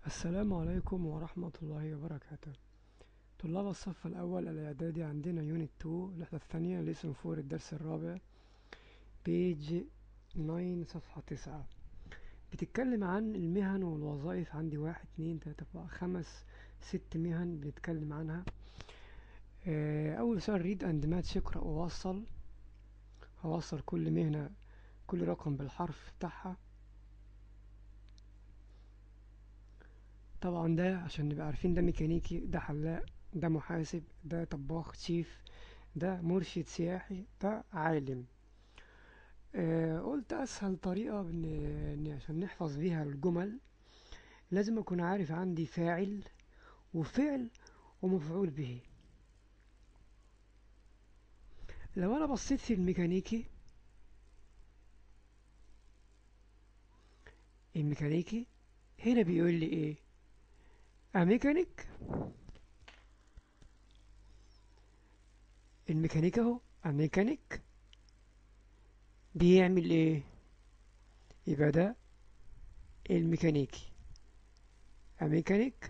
السلام عليكم ورحمة الله وبركاته طلاب الصف الأول الإعدادي عندنا يونت 2 الوحدة الثانية ليسون فور الدرس الرابع بيج 9 صفحة 9 بتتكلم عن المهن والوظائف عندي واحد اتنين تلاتة أربعة خمس ست مهن بنتكلم عنها آه، أول سؤال ريد أند ماتش اقرأ ووصل هوصل كل مهنة كل رقم بالحرف بتاعها طبعا ده عشان نبقى عارفين ده ميكانيكي ده حلاق ده محاسب ده طباخ شيف ده مرشد سياحي ده عالم آه قلت اسهل طريقة بن... إن عشان نحفظ بيها الجمل لازم اكون عارف عندي فاعل وفعل ومفعول به لو انا بصيت في الميكانيكي الميكانيكي هنا بيقول لي ايه ميكانيك الميكانيك اهو ميكانيك بيعمل ايه يبقى ده الميكانيكي ميكانيك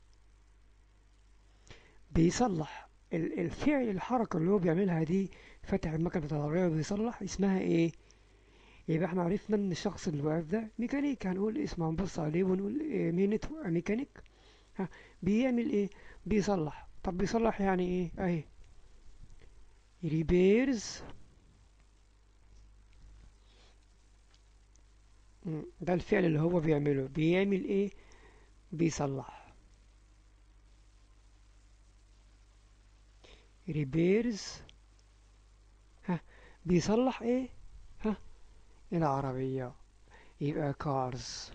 بيصلح ال- الفعل الحركة اللي هو بيعملها دي فتح المكنة العربية وبيصلح اسمها ايه يبقى احنا عرفنا ان الشخص اللي واقف ده ميكانيك هنقول اسمه هنبص عليه ونقول إيه مهنته ميكانيك ها بيعمل ايه بيصلح طب بيصلح يعني ايه اهي ريبيرز ده الفعل اللي هو بيعمله بيعمل ايه بيصلح ريبيرز ها بيصلح ايه ها العربية يبقى كارز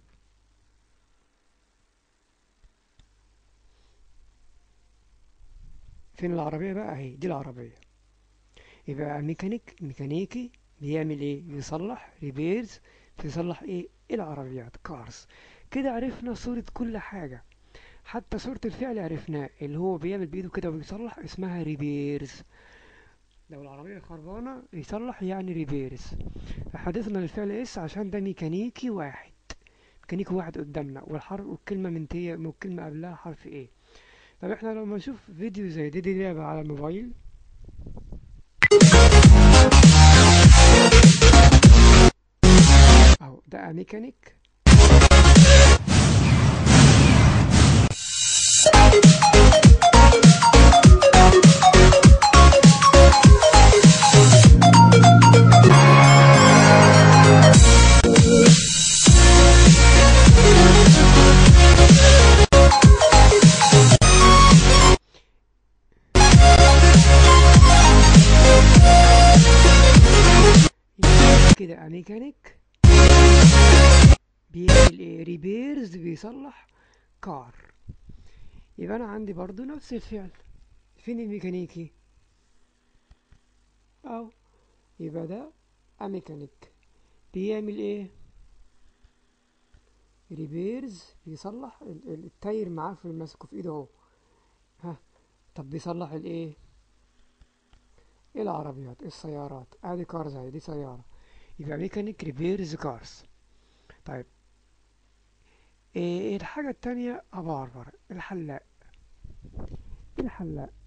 فين العربية بقى اهي دي العربية يبقى ميكانيك ميكانيكي بيعمل ايه بيصلح ريبيرز بيصلح ايه العربيات كارز كده عرفنا صورة كل حاجة حتى صورة الفعل عرفناه اللي هو بيعمل بايده كده وبيصلح اسمها ريبيرز لو العربية خربانة يصلح يعني ريبيرز حدثنا للفعل اس عشان ده ميكانيكي واحد ميكانيكي واحد قدامنا والحرف والكلمة منتهية والكلمة قبلها حرف ايه طب احنا لما نشوف فيديو زي دي دي لعبة على الموبايل اهو ده ميكانيك يبقى كده ميكانيك بيعمل ايه ريبيرز بيصلح كار يبقى انا عندي برضو نفس الفعل فين الميكانيكي او يبقى ده ميكانيك بيعمل ايه ريبيرز بيصلح ال- ال- التاير معاه في ماسكه في ايده اهو ها طب بيصلح الايه العربيات السيارات ادي كارز اهي دي سيارة يبقى ميكانيك ريبيرز كارز طيب ايه الحاجة التانية اباربر الحلاق الحلاق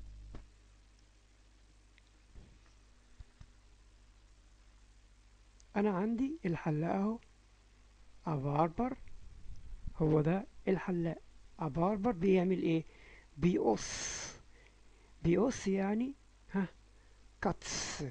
انا عندي الحلاق اهو اباربر هو ده الحلاق اباربر بيعمل ايه بيقص بيقص يعني ها كاتس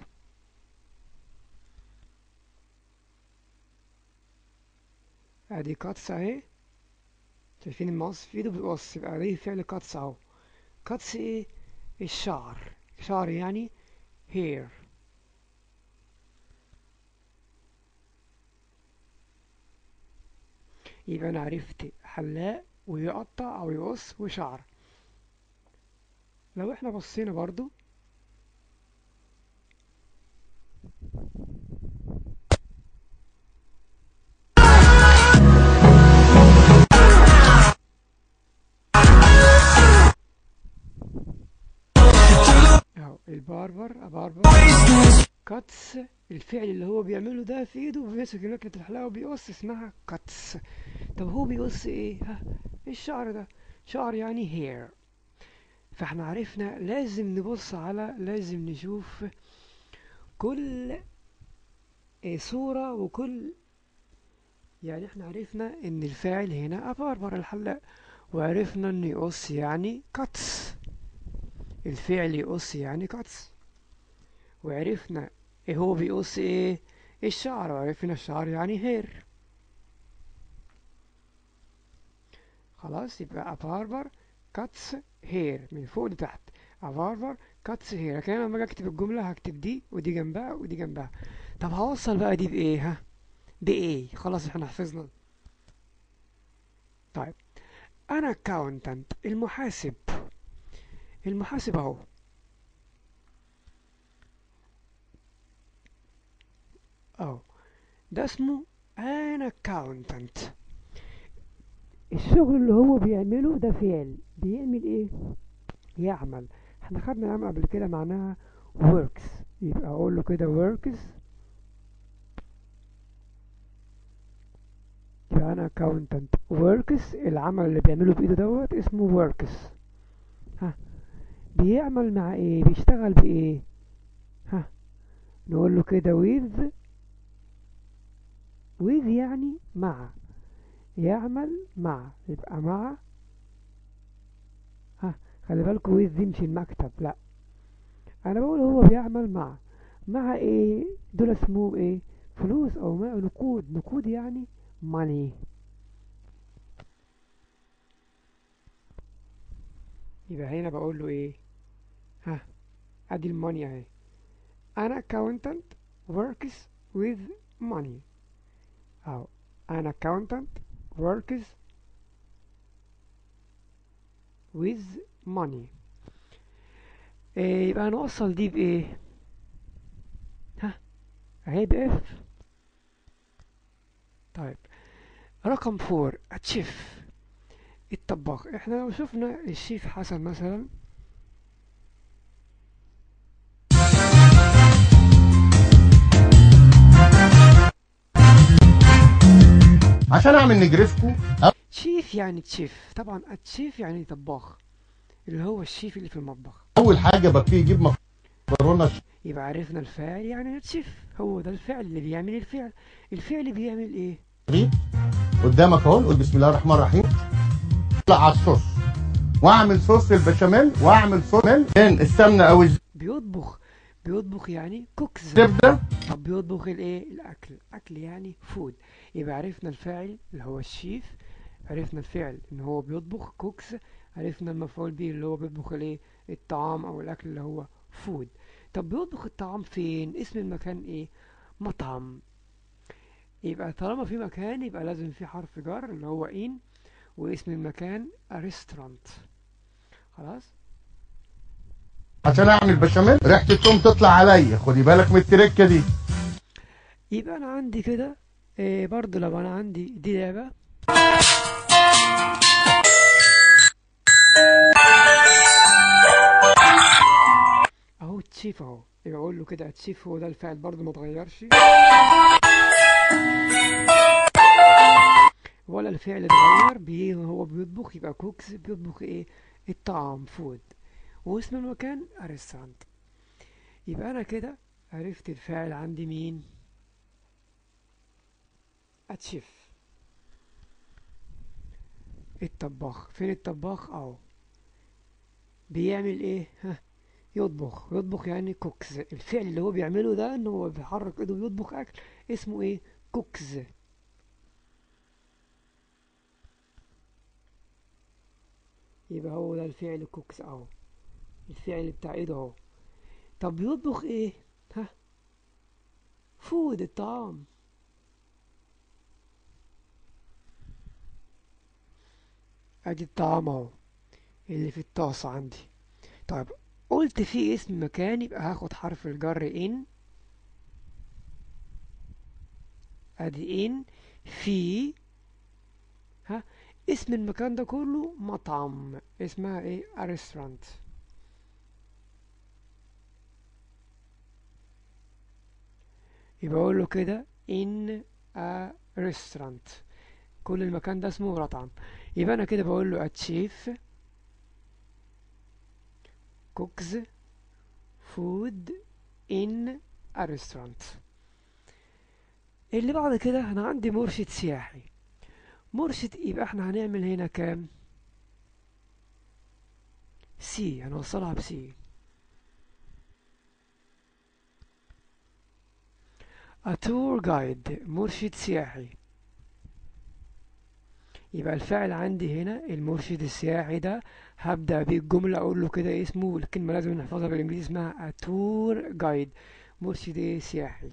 ادي كاتس اهي شايفين الماوس في ايده بيقص يبقى ده فعل كاتس اهو كاتس ايه الشعر شعر يعني هير يبقى انا عرفت حلاق ويقطع او يقص وشعر لو احنا بصينا برضو اهو الباربر باربر كاتس الفعل اللي هو بيعمله ده في ايده بيمسك مكنة الحلاقة وبيقص اسمها كاتس طب هو بيقص ايه ها الشعر ده شعر يعني hair فاحنا عرفنا لازم نبص على لازم نشوف كل آه، صورة وكل يعني احنا عرفنا ان الفاعل هنا ابربر الحلاق وعرفنا ان يقص يعني كاتس الفعل يقص يعني كاتس وعرفنا ايه هو بيقص ايه الشعر وعرفنا الشعر يعني هير خلاص يبقى اباربر كاتس هير من فوق لتحت اباربر كاتس هير لكن انا لما اجي اكتب الجمله هكتب دي ودي جنبها ودي جنبها طب هوصل بقى دي بايه ها بايه خلاص احنا حفظنا طيب انا اكاونتنت المحاسب المحاسب اهو اهو ده اسمه ان اكاونتنت الشغل اللي هو بيعمله ده فعل بيعمل ايه يعمل احنا خدنا يعمل قبل كده معناها works يبقى اقول له كده works يبقى انا accountant works العمل اللي بيعمله بايده دوت اسمه works ها بيعمل مع ايه بيشتغل بايه ها نقول له كده with with يعني مع يعمل مع يبقى مع ها خلي بالكوا with دي مش المكتب لا انا بقول هو بيعمل مع مع ايه دول اسمهم ايه فلوس او ما نقود نقود يعني money يبقى هنا بقول له ايه ها ادي الماني اهي انا accountant works with money او an accountant works with money إيه يبقى هنوصل دي بايه ها اهي باف طيب رقم فور الشيف الطباخ احنا لو شفنا الشيف حسن مثلا عشان اعمل نجرسكو شيف يعني تشيف طبعا التشيف يعني طباخ اللي هو الشيف اللي في المطبخ اول حاجه بكفيه يجيب مكرونه يبقى عرفنا الفاعل يعني التشيف هو ده الفعل اللي بيعمل الفعل الفعل بيعمل ايه شريط قدامك اهو قول بسم الله الرحمن الرحيم اطلع على الصوص واعمل صوص البشاميل واعمل صوص من السمنه او بيطبخ بيطبخ يعني كوكس الزبده طب بيطبخ الايه الاكل اكل يعني فود يبقى عرفنا الفاعل اللي هو الشيف عرفنا الفعل ان هو بيطبخ كوكس عرفنا المفعول به اللي هو بيطبخ الايه الطعام او الاكل اللي هو فود طب بيطبخ الطعام فين اسم المكان ايه مطعم يبقى طالما في مكان يبقى لازم في حرف جر اللي هو ان واسم المكان ريستورانت خلاص عشان اعمل بشاميل ريحه التوم تطلع عليا خدي بالك من التركه دي يبقى انا عندي كده إيه برضو لو انا عندي دي لعبة اهو تشيف اهو يبقى اقول له كده تشيف هو ده الفعل برضو ما اتغيرش ولا الفعل اتغير بيه هو بيطبخ يبقى كوكس بيطبخ ايه الطعام فود واسم المكان ريستورانت يبقى انا كده عرفت الفاعل عندي مين اتشيف الطباخ فين الطباخ اهو بيعمل ايه ها يطبخ يطبخ يعني كوكز الفعل اللي هو بيعمله ده ان هو بيحرك ايده ويطبخ اكل اسمه ايه كوكز يبقى هو ده الفعل كوكس اهو الفعل بتاع ايده اهو طب بيطبخ ايه ها فود الطعام ادي الطعام اهو اللي في الطاسة عندي طيب قلت في اسم مكان يبقى هاخد حرف الجر ان ادي ان في ها اسم المكان ده كله مطعم اسمها ايه ريستورانت يبقى اقول له كده in a restaurant كل المكان ده اسمه مطعم يبقى انا كده بقول له اتشيف cooks food in a restaurant اللي بعد كده انا عندي مرشد سياحي مرشد يبقى احنا هنعمل هنا كام سي هنوصلها بسي a tour guide مرشد سياحي يبقى الفعل عندي هنا المرشد السياحي ده هبدأ بالجملة أقول له كده اسمه الكلمة لازم نحفظها بالإنجليزي اسمها a tour guide مرشد إيه سياحي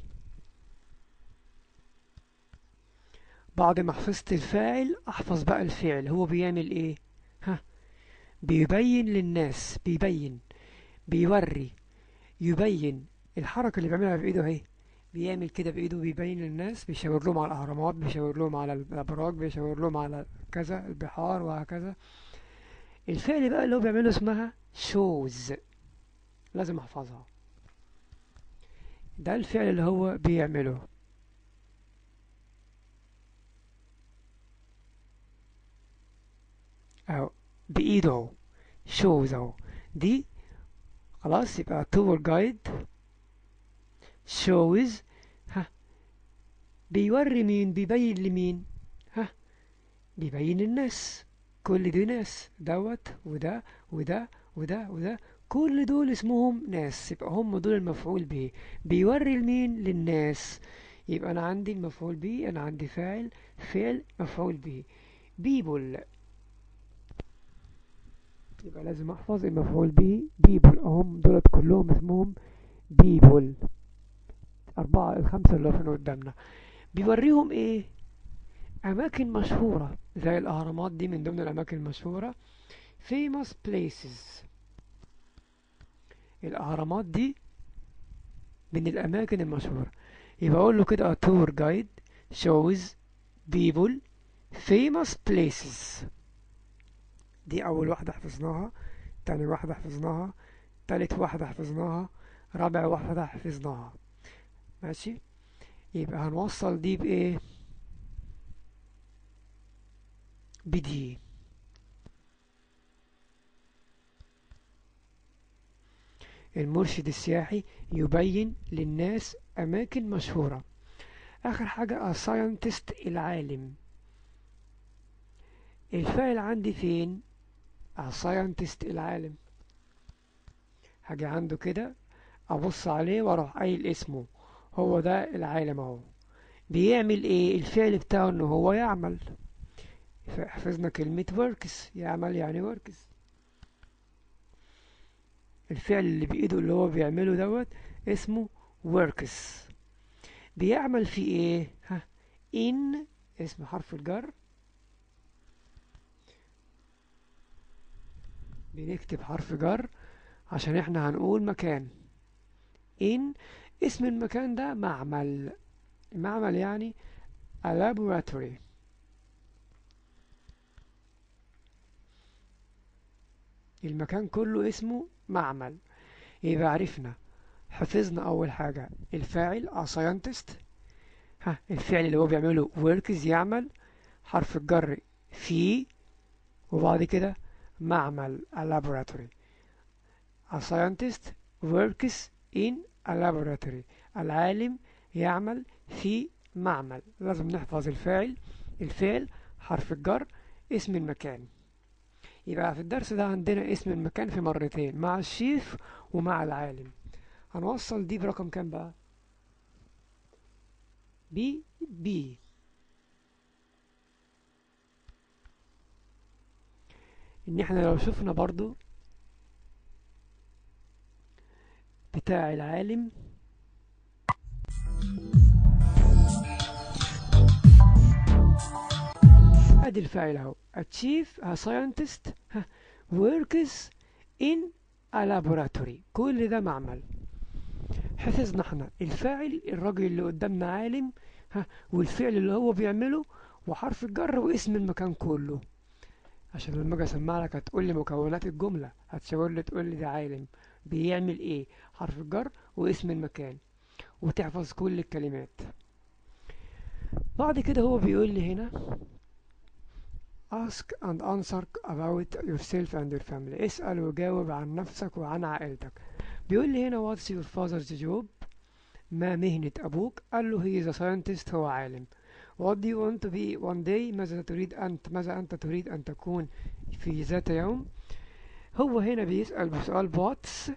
بعد ما حفظت الفاعل أحفظ بقى الفعل هو بيعمل إيه ها بيبين للناس بيبين بيوري يبين الحركة اللي بيعملها بإيده اهي بيعمل كده بإيده بيبين للناس بيشاور لهم على الأهرامات بيشاور لهم على الأبراج بيشاور لهم على كذا البحار وهكذا الفعل بقى اللي هو بيعمله اسمها shows لازم احفظها ده الفعل اللي هو بيعمله اهو بايده اهو shows اهو دي خلاص يبقى tour guide shows ها بيوري مين بيبين لمين ها بيبين للناس كل دي ناس دوت وده وده وده وده كل دول اسمهم ناس يبقى هم دول المفعول به بيوري لمين للناس يبقى انا عندي المفعول به انا عندي فاعل فعل مفعول به بيبل يبقى لازم احفظ المفعول به بيبل هم دولت كلهم اسمهم بيبل أربعة الخمسة اللي واقفين قدامنا بيوريهم ايه أماكن مشهورة زي الأهرامات دي من ضمن الأماكن المشهورة famous places الأهرامات دي من الأماكن المشهورة يبقى أقول له كده a tour guide shows people famous places دي أول واحدة حفظناها تاني واحدة حفظناها تالت واحدة حفظناها رابع واحدة حفظناها ماشي يبقى هنوصل دي بإيه بدي المرشد السياحي يبين للناس أماكن مشهورة آخر حاجة a scientist العالم الفاعل عندي فين a scientist العالم هاجي عنده كده أبص عليه وأروح قايل اسمه هو ده العالم أهو بيعمل إيه الفعل بتاعه إن هو يعمل حفظنا كلمة works يعمل يعني works الفعل اللي بإيده اللي هو بيعمله دوت اسمه works بيعمل في ايه ها in اسم حرف الجر بنكتب حرف جر عشان احنا هنقول مكان in اسم المكان ده معمل معمل يعني a laboratory المكان كله اسمه معمل يبقى عرفنا حفظنا أول حاجة الفاعل a scientist ها الفعل اللي هو بيعمله works يعمل حرف الجر في وبعد كده معمل a laboratory a scientist works in a laboratory العالم يعمل في معمل لازم نحفظ الفاعل الفعل حرف الجر اسم المكان يبقى في الدرس ده عندنا اسم المكان في مرتين مع الشيف ومع العالم هنوصل دي برقم كام بقى بي بي ان احنا لو شفنا برضو بتاع العالم ادي الفاعل اهو achieve a scientist works in a laboratory كل ده معمل حفظنا احنا الفاعل الراجل اللي قدامنا عالم ها والفعل اللي هو بيعمله وحرف الجر واسم المكان كله عشان لما اجي اسمع لك هتقول لي مكونات الجمله هتشاور لي تقول لي ده عالم بيعمل ايه حرف الجر واسم المكان وتحفظ كل الكلمات بعد كده هو بيقول لي هنا ask and answer about yourself and your family اسأل وجاوب عن نفسك وعن عائلتك بيقول لي هنا what's your father's job ما مهنة أبوك قال له he is a scientist هو عالم what do you want to be one day ماذا تريد أنت ماذا أنت تريد أن تكون في ذات يوم هو هنا بيسأل بسؤال what's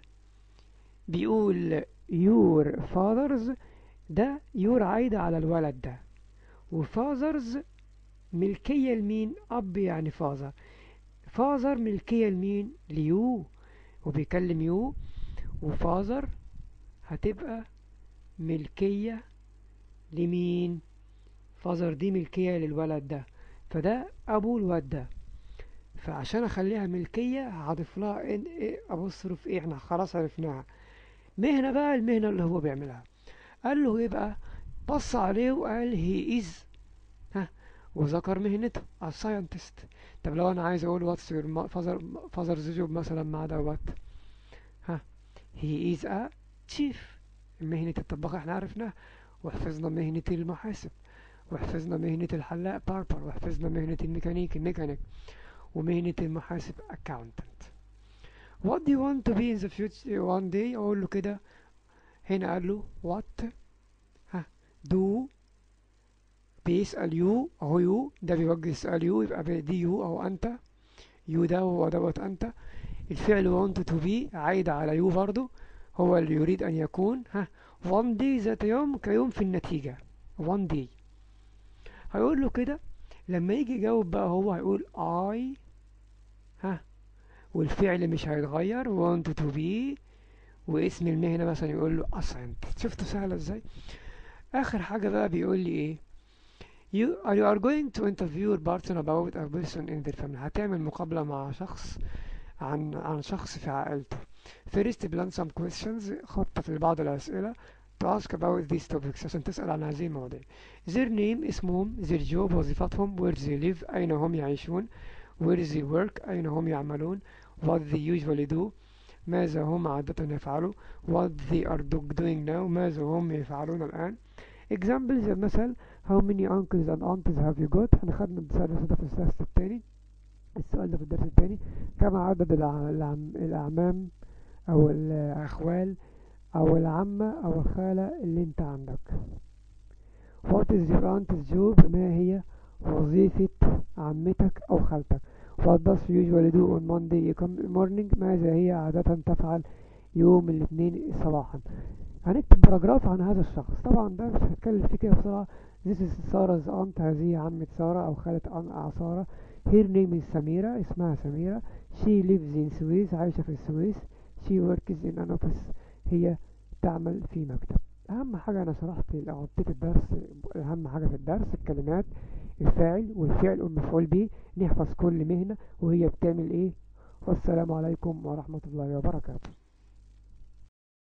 بيقول your fathers ده your عايدة على الولد ده وفاذرز ملكية لمين أب يعني فازر فازر ملكية لمين ليو وبيكلم يو وفازر هتبقى ملكية لمين فازر دي ملكية للولد ده فده أبو الواد ده فعشان أخليها ملكية هضيف لها إن إيه أبصرف إيه إحنا خلاص عرفناها مهنة بقى المهنة اللي هو بيعملها قال له يبقى بص عليه وقال هي إز ها وذكر مهنته الساينتست طب لو أنا عايز أقول واتس يور فازر فازرز جوب مثلا مع دوت ها هي إز أ تشيف مهنة الطباخ احنا عرفناها وحفظنا مهنة المحاسب وحفظنا مهنة الحلاق باربر وحفظنا مهنة الميكانيكي ميكانيك ومهنة المحاسب accountant what do you want to be in the future one day اقول له كده هنا قال له what ها do بيسأل يو اهو يو ده بيوجه يسأل يو يبقى دي يو او انت يو ده هو دوت انت الفعل want to be عايد على يو برضو هو اللي يريد ان يكون ها one day ذات يوم كيوم في النتيجة one day هيقول له كده لما يجي يجاوب بقى هو هيقول I ها والفعل مش هيتغير want to be واسم المهنة مثلا يقول له assigned شفتوا سهلة ازاي اخر حاجة بقى بيقول لي ايه you are, you are going to interview your partner about a person in their family هتعمل مقابلة مع شخص عن عن شخص في عائلته first plan some questions خطط لبعض الأسئلة to ask about these topics عشان تسأل عن هذه المواضيع their name اسمهم their job وظيفتهم where they live أين هم يعيشون where they work أين هم يعملون what they usually do ماذا هم عادة يفعلوا what they are doing now ماذا هم يفعلون الآن examples مثل how many uncles and aunts have you got احنا خدنا السؤال ده في الدرس التاني السؤال ده في الدرس التاني كم عدد الع- العم الأعمام أو الأخوال أو العمة أو الخالة اللي أنت عندك What is your aunt's job ما هي وظيفة عمتك أو خالتك What does she usually do on Monday morning ماذا هي عادة تفعل يوم الاثنين صباحا هنكتب باراجراف عن هذا الشخص طبعا ده مش هتكلم فيه كده بسرعة This is Sarah's aunt هذه عمة سارة أو خالة أم- سارة Her name is سميرة اسمها سميرة She lives in Suez عايشة في السويس She works in an office هي تعمل في مكتب أهم حاجة أنا شرحت أو عطيت الدرس أهم حاجة في الدرس الكلمات الفاعل والفعل والمفعول به نحفظ كل مهنة وهي بتعمل إيه والسلام عليكم ورحمة الله وبركاته